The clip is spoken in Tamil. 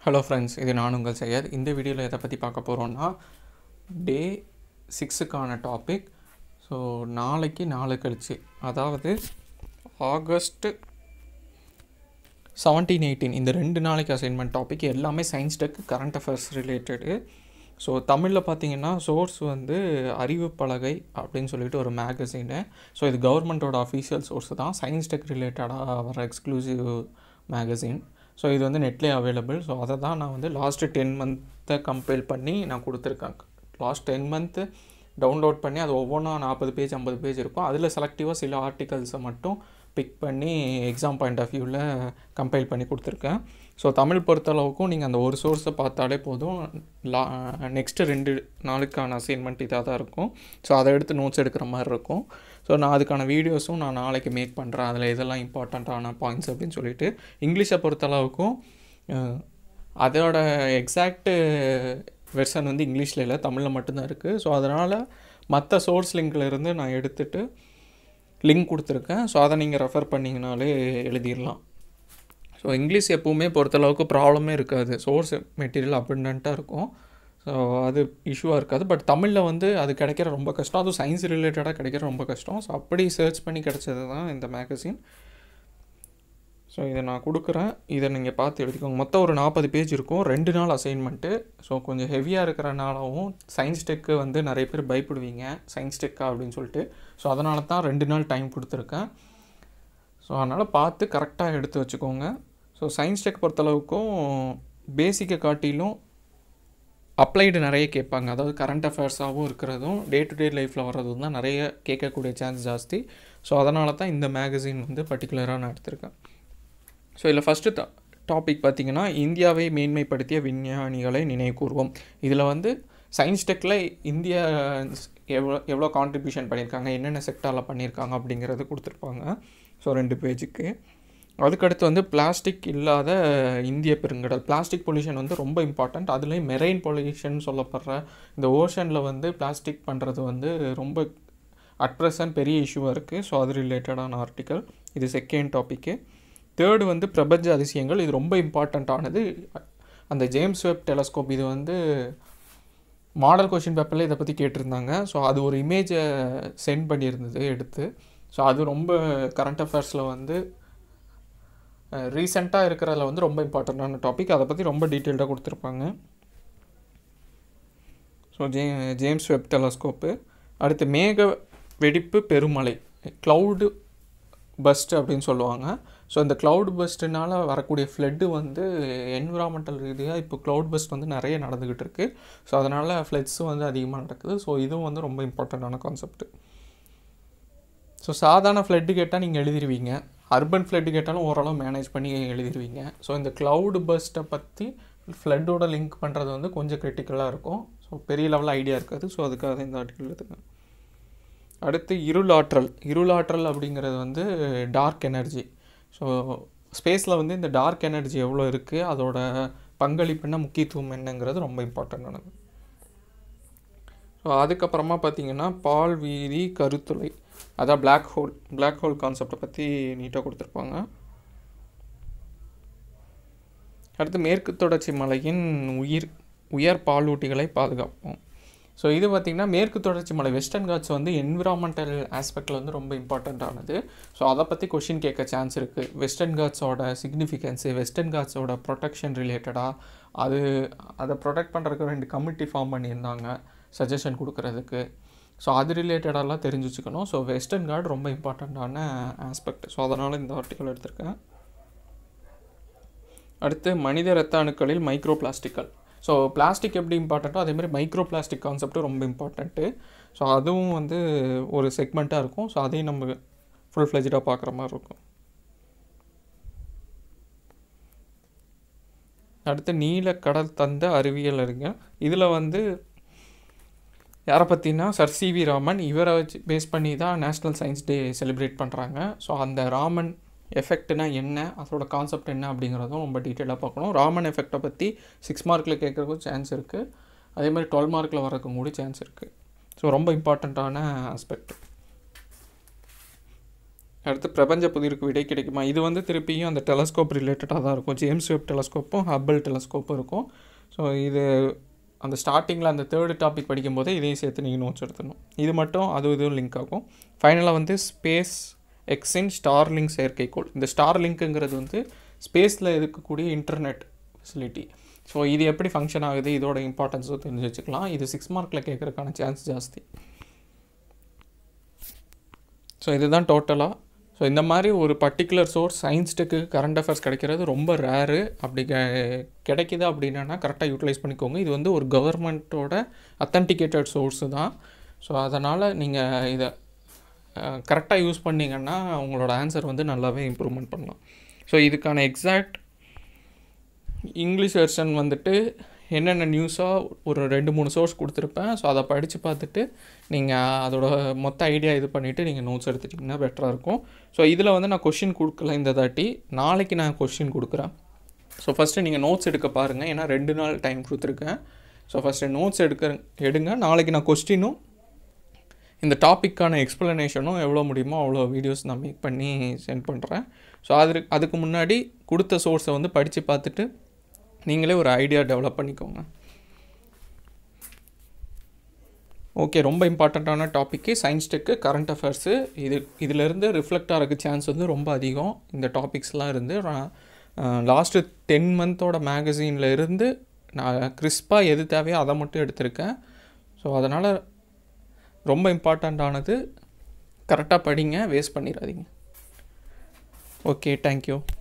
ஹலோ ஃப்ரெண்ட்ஸ் இது நான் உங்கள் சையத் இந்த வீடியோவில் எதை பற்றி பார்க்க போகிறோன்னா டே சிக்ஸுக்கான டாபிக் ஸோ நாளைக்கு நாளை கழிச்சு அதாவது ஆகஸ்ட்டு செவன்டீன் எயிட்டீன் இந்த ரெண்டு நாளைக்கு அசைன்மெண்ட் டாபிக் எல்லாமே science tech current affairs related so தமிழில் பார்த்தீங்கன்னா சோர்ஸ் வந்து அறிவு பலகை அப்படின்னு சொல்லிட்டு ஒரு மேகசினு ஸோ இது கவர்மெண்ட்டோட அஃபீஷியல் சோர்ஸ் தான் சயின்ஸ் டெக் ரிலேட்டடாக வர எக்ஸ்க்ளூசிவ் மேகசின் ஸோ இது வந்து நெட்லேயே அவைலபிள் ஸோ அதை தான் நான் வந்து லாஸ்ட்டு டென் மந்த்தை கம்பேர் பண்ணி நான் கொடுத்துருக்கேன் லாஸ்ட் டென் மந்த்து டவுன்லோட் பண்ணி அது ஒவ்வொன்றா நாற்பது பேஜ் ஐம்பது பேஜ் இருக்கும் அதில் செலக்டிவாக சில ஆர்டிகல்ஸை மட்டும் பிக் பண்ணி எக்ஸாம் பாயிண்ட் ஆஃப் வியூவில் கம்பைல் பண்ணி கொடுத்துருக்கேன் ஸோ தமிழ் பொறுத்தளவுக்கும் நீங்கள் அந்த ஒரு சோர்ஸை பார்த்தாலே போதும் லா நெக்ஸ்ட்டு ரெண்டு நாளுக்கான அசைன்மெண்ட் இதாக தான் இருக்கும் ஸோ அதை எடுத்து நோட்ஸ் எடுக்கிற மாதிரி இருக்கும் ஸோ நான் அதுக்கான வீடியோஸும் நான் நாளைக்கு மேக் பண்ணுறேன் அதில் இதெல்லாம் இம்பார்ட்டண்ட்டான பாயிண்ட்ஸ் அப்படின்னு சொல்லிட்டு இங்கிலீஷை பொறுத்தளவுக்கும் அஹ், அதோட எக்ஸாக்ட்டு வெர்ஷன் வந்து இங்கிலீஷில் இல்லை தமிழில் மட்டும்தான் இருக்குது ஸோ அதனால் மற்ற சோர்ஸ் லிங்க்ல இருந்து நான் எடுத்துகிட்டு லிங்க் கொடுத்துருக்கேன் ஸோ அதை நீங்கள் ரெஃபர் பண்ணிங்கனாலே எழுதிடலாம் ஸோ இங்கிலீஷ் எப்பவுமே பொறுத்தளவுக்கு ப்ராப்ளமே இருக்காது சோர்ஸ் மெட்டீரியல் அபண்டண்ட்டாக இருக்கும் ஸோ அது இஷ்யூவாக இருக்காது பட் தமிழில் வந்து அது கிடைக்கிற ரொம்ப கஷ்டம் அதுவும் சயின்ஸ் ரிலேட்டடாக கிடைக்கிற ரொம்ப கஷ்டம் ஸோ அப்படி சர்ச் பண்ணி கிடைச்சது தான் இந்த மேகசின் ஸோ இதை நான் கொடுக்குறேன் இதை நீங்கள் பார்த்து எழுதிக்கோங்க மொத்தம் ஒரு நாற்பது பேஜ் இருக்கும் ரெண்டு நாள் அசைன்மெண்ட்டு ஸோ கொஞ்சம் ஹெவியாக இருக்கிறனாலவும் சயின்ஸ் டெக்கு வந்து நிறைய பேர் பயப்படுவீங்க சயின்ஸ் டெக்கா அப்படின்னு சொல்லிட்டு ஸோ அதனால தான் ரெண்டு நாள் டைம் கொடுத்துருக்கேன் ஸோ அதனால் பார்த்து கரெக்டாக எடுத்து வச்சுக்கோங்க ஸோ சயின்ஸ் டெக் பொறுத்தளவுக்கும் பேசிக்கை காட்டிலும் அப்ளைடு நிறைய கேட்பாங்க அதாவது கரண்ட் அஃபேர்ஸாகவும் இருக்கிறதும் டே டு டே லைஃப்பில் வர்றதும் தான் நிறைய கேட்கக்கூடிய சான்ஸ் ஜாஸ்தி ஸோ அதனால தான் இந்த மேகசின் வந்து பர்டிகுலராக நான் எடுத்திருக்கேன் ஸோ இதில் ஃபஸ்ட்டு டாபிக் பார்த்தீங்கன்னா இந்தியாவை மேன்மைப்படுத்திய விஞ்ஞானிகளை நினைவு கூர்வோம் இதில் வந்து சயின்ஸ் டெக்கில் இந்தியா எவ்வளோ எவ்வளோ கான்ட்ரிபியூஷன் பண்ணியிருக்காங்க என்னென்ன செக்டாரில் பண்ணியிருக்காங்க அப்படிங்கிறது கொடுத்துருப்பாங்க ஸோ ரெண்டு பேஜுக்கு அதுக்கடுத்து வந்து பிளாஸ்டிக் இல்லாத இந்திய பெருங்கடல் பிளாஸ்டிக் பொல்யூஷன் வந்து ரொம்ப இம்பார்ட்டண்ட் அதுலேயும் மெரெயின் பொல்யூஷன் சொல்லப்படுற இந்த ஓஷனில் வந்து பிளாஸ்டிக் பண்ணுறது வந்து ரொம்ப அட் ப்ரெசன்ட் பெரிய இஷ்யூவாக இருக்குது ஸோ அது ரிலேட்டடான ஆர்டிக்கல் இது செகண்ட் டாப்பிக்கு தேர்டு வந்து பிரபஞ்ச அதிசயங்கள் இது ரொம்ப இம்பார்ட்டண்ட்டானது அந்த ஜேம்ஸ் வெப் டெலஸ்கோப் இது வந்து மாடல் கொஷின் பேப்பரில் இதை பற்றி கேட்டிருந்தாங்க ஸோ அது ஒரு இமேஜை சென்ட் பண்ணியிருந்தது எடுத்து ஸோ அது ரொம்ப கரண்ட் அஃபேர்ஸில் வந்து ரீசெண்டாக இருக்கிறதுல வந்து ரொம்ப இம்பார்ட்டண்ட்டான டாபிக் அதை பற்றி ரொம்ப டீட்டெயில்டாக கொடுத்துருப்பாங்க so J James Webb telescope அடுத்து மேக வெடிப்பு பெருமழை க்ளவுடு பஸ்ட் அப்படின்னு சொல்லுவாங்க ஸோ இந்த க்ளவுட் பஸ்ட்டுனால வரக்கூடிய ஃப்ளட்டு வந்து என்விரான்மெண்டல் ரீதியாக இப்போ க்ளவுட் பஸ்ட் வந்து நிறைய நடந்துக்கிட்டு இருக்குது ஸோ அதனால் ஃப்ளட்ஸும் வந்து அதிகமாக நடக்குது ஸோ இதுவும் வந்து ரொம்ப இம்பார்ட்டண்ட்டான கான்செப்ட் ஸோ சாதாரண ஃப்ளட்டு கேட்டால் நீங்கள் எழுதிருவீங்க அர்பன் ஃப்ளட்டு கேட்டாலும் ஓரளவு மேனேஜ் பண்ணி எழுதிருவீங்க ஸோ இந்த க்ளவுட் பஸ்ட்டை பற்றி ஃப்ளட்டோட லிங்க் பண்ணுறது வந்து கொஞ்சம் கிரிட்டிக்கலாக இருக்கும் ஸோ பெரிய லெவலில் ஐடியா இருக்காது ஸோ அதுக்காக தான் இந்த ஆர்டிக்கல் எடுத்துக்கேன் அடுத்து இருளாற்றல் இருளாற்றல் அப்படிங்கிறது வந்து டார்க் எனர்ஜி ஸோ ஸ்பேஸில் வந்து இந்த டார்க் எனர்ஜி எவ்வளோ இருக்குது அதோட பங்களிப்பு என்ன முக்கியத்துவம் என்னங்கிறது ரொம்ப இம்பார்ட்டண்டானது ஸோ அதுக்கப்புறமா பார்த்தீங்கன்னா பால் வீதி கருத்துளை அதான் Black ஹோல் Black ஹோல் கான்செப்டை பற்றி நீட்டாக கொடுத்துருப்பாங்க அடுத்து மேற்கு தொடர்ச்சி மலையின் உயிர் உயர் பாலூட்டிகளை பாதுகாப்போம் ஸோ இது பார்த்திங்கன்னா மேற்கு தொடர்ச்சி மலை வெஸ்டர்ன் காட்ஸ் வந்து என்விரான்மெண்டல் ஆஸ்பெக்டில் வந்து ரொம்ப இம்பார்ட்டண்ட்டானது ஸோ அதை பற்றி கொஷின் கேட்க சான்ஸ் இருக்குது வெஸ்டர்ன் காட்ஸோட சிக்னிஃபிகன்ஸு வெஸ்டர்ன் காட்ஸோட ப்ரொடெக்ஷன் ரிலேட்டடாக அது அதை ப்ரொடெக்ட் பண்ணுறதுக்கு ரெண்டு கமிட்டி ஃபார்ம் பண்ணியிருந்தாங்க சஜஷன் கொடுக்கறதுக்கு ஸோ அது ரிலேட்டடெல்லாம் தெரிஞ்சு வச்சுக்கணும் ஸோ வெஸ்டர்ன் கார்டு ரொம்ப இம்பார்ட்டண்ட்டான ஆஸ்பெக்ட் ஸோ அதனால் இந்த ஆர்டிக்கல் எடுத்திருக்கேன் அடுத்து மனித இரத்த அணுக்களில் மைக்ரோ பிளாஸ்டிக்கல் ஸோ பிளாஸ்டிக் எப்படி இம்பார்ட்டண்ட்டோ அதே மாதிரி மைக்ரோ பிளாஸ்டிக் கான்செப்ட்டும் ரொம்ப இம்பார்ட்டண்ட்டு ஸோ அதுவும் வந்து ஒரு செக்மெண்ட்டாக இருக்கும் ஸோ அதையும் நம்ம ஃபுல் ஃப்ளெஜாக பார்க்குற மாதிரி இருக்கும் அடுத்து நீல கடல் தந்த அறிவியல் அறிஞர் இதில் வந்து யாரை பற்றினா சர் சி வி ராமன் இவரை வச்சு பேஸ் பண்ணி தான் நேஷ்னல் சயின்ஸ் டே செலிப்ரேட் பண்ணுறாங்க ஸோ அந்த ராமன் எஃபெக்ட்னா என்ன அதோட கான்செப்ட் என்ன அப்படிங்கிறதும் ரொம்ப டீட்டெயிலாக பார்க்கணும் ராமன் எஃபெக்டை பற்றி சிக்ஸ் மார்க்கில் கேட்குறதுக்கும் சான்ஸ் இருக்குது அதே மாதிரி டுவெல் மார்க்கில் வரக்கும் கூட சான்ஸ் இருக்குது ஸோ ரொம்ப இம்பார்ட்டண்ட்டான ஆஸ்பெக்ட் அடுத்து பிரபஞ்ச புதிருக்கு விடை கிடைக்குமா இது வந்து திருப்பியும் அந்த டெலஸ்கோப் ரிலேட்டடாக தான் இருக்கும் ஜேம்ஸ் வெப் டெலஸ்கோப்பும் ஹப்பிள் டெலஸ்கோப்பும் இருக்கும் ஸோ இது அந்த ஸ்டார்டிங்கில் அந்த தேர்டு டாபிக் படிக்கும்போதே இதையும் சேர்த்து நீங்கள் நோட்ஸ் எடுத்துடணும் இது மட்டும் அது இதுவும் லிங்க் ஆகும் ஃபைனலாக வந்து ஸ்பேஸ் எக்ஸின் ஸ்டார்லிங்க் செயற்கைக்கோள் இந்த ஸ்டார்லிங்க்குங்கிறது வந்து ஸ்பேஸில் இருக்கக்கூடிய இன்டர்நெட் ஃபெசிலிட்டி ஸோ இது எப்படி ஃபங்க்ஷன் ஆகுது இதோட இம்பார்ட்டன்ஸும் தெரிஞ்சு வச்சுக்கலாம் இது சிக்ஸ் மார்க்கில் கேட்குறதுக்கான சான்ஸ் ஜாஸ்தி ஸோ இதுதான் டோட்டலாக ஸோ இந்த மாதிரி ஒரு particular source science tech current affairs கிடைக்கிறது ரொம்ப ரேரு அப்படி கெ- கிடைக்குது அப்படின்னா கரெக்டாக யூட்டிலைஸ் பண்ணிக்கோங்க இது வந்து ஒரு கவர்மெண்ட்டோட அத்தன்டிகேட்டட் சோர்ஸு தான் ஸோ அதனால் நீங்கள் இதை கரெக்டாக யூஸ் பண்ணீங்கன்னா உங்களோட ஆன்சர் வந்து நல்லாவே இம்ப்ரூவ்மெண்ட் பண்ணலாம் ஸோ இதுக்கான எக்ஸாக்ட் இங்கிலீஷ் வெர்ஷன் வந்துட்டு என்னென்ன நியூஸாக ஒரு ரெண்டு மூணு சோர்ஸ் கொடுத்துருப்பேன் ஸோ அதை படித்து பார்த்துட்டு நீங்கள் அதோட மொத்த ஐடியா இது பண்ணிவிட்டு நீங்கள் நோட்ஸ் எடுத்துட்டிங்கன்னா பெட்டராக இருக்கும் ஸோ இதில் வந்து நான் கொஷின் கொடுக்கல இந்த தாட்டி நாளைக்கு நான் கொஷின் கொடுக்குறேன் ஸோ ஃபஸ்ட்டு நீங்கள் நோட்ஸ் எடுக்க பாருங்கள் ஏன்னா ரெண்டு நாள் டைம் கொடுத்துருக்கேன் ஸோ ஃபஸ்ட்டு நோட்ஸ் எடுக்க எடுங்க நாளைக்கு நான் கொஸ்டினும் இந்த டாப்பிக்கான எக்ஸ்ப்ளனேஷனும் எவ்வளோ முடியுமோ அவ்வளோ வீடியோஸ் நான் மேக் பண்ணி சென்ட் பண்ணுறேன் ஸோ அது அதுக்கு முன்னாடி கொடுத்த சோர்ஸை வந்து படித்து பார்த்துட்டு நீங்களே ஒரு ஐடியா டெவலப் பண்ணிக்கோங்க ஓகே ரொம்ப இம்பார்ட்டண்ட்டான topic science tech current affairs இது இதிலேருந்து ரிஃப்ளெக்ட் ஆகிறதுக்கு சான்ஸ் வந்து ரொம்ப அதிகம் இந்த டாபிக்ஸ்லாம் இருந்து லாஸ்ட்டு டென் மந்தோட மேகசீனில் இருந்து நான் கிறிஸ்பாக எது தேவையோ அதை மட்டும் எடுத்திருக்கேன் ஸோ அதனால் ரொம்ப இம்பார்ட்டண்ட்டானது கரெக்டாக படிங்க வேஸ்ட் பண்ணிடாதீங்க ஓகே தேங்க்யூ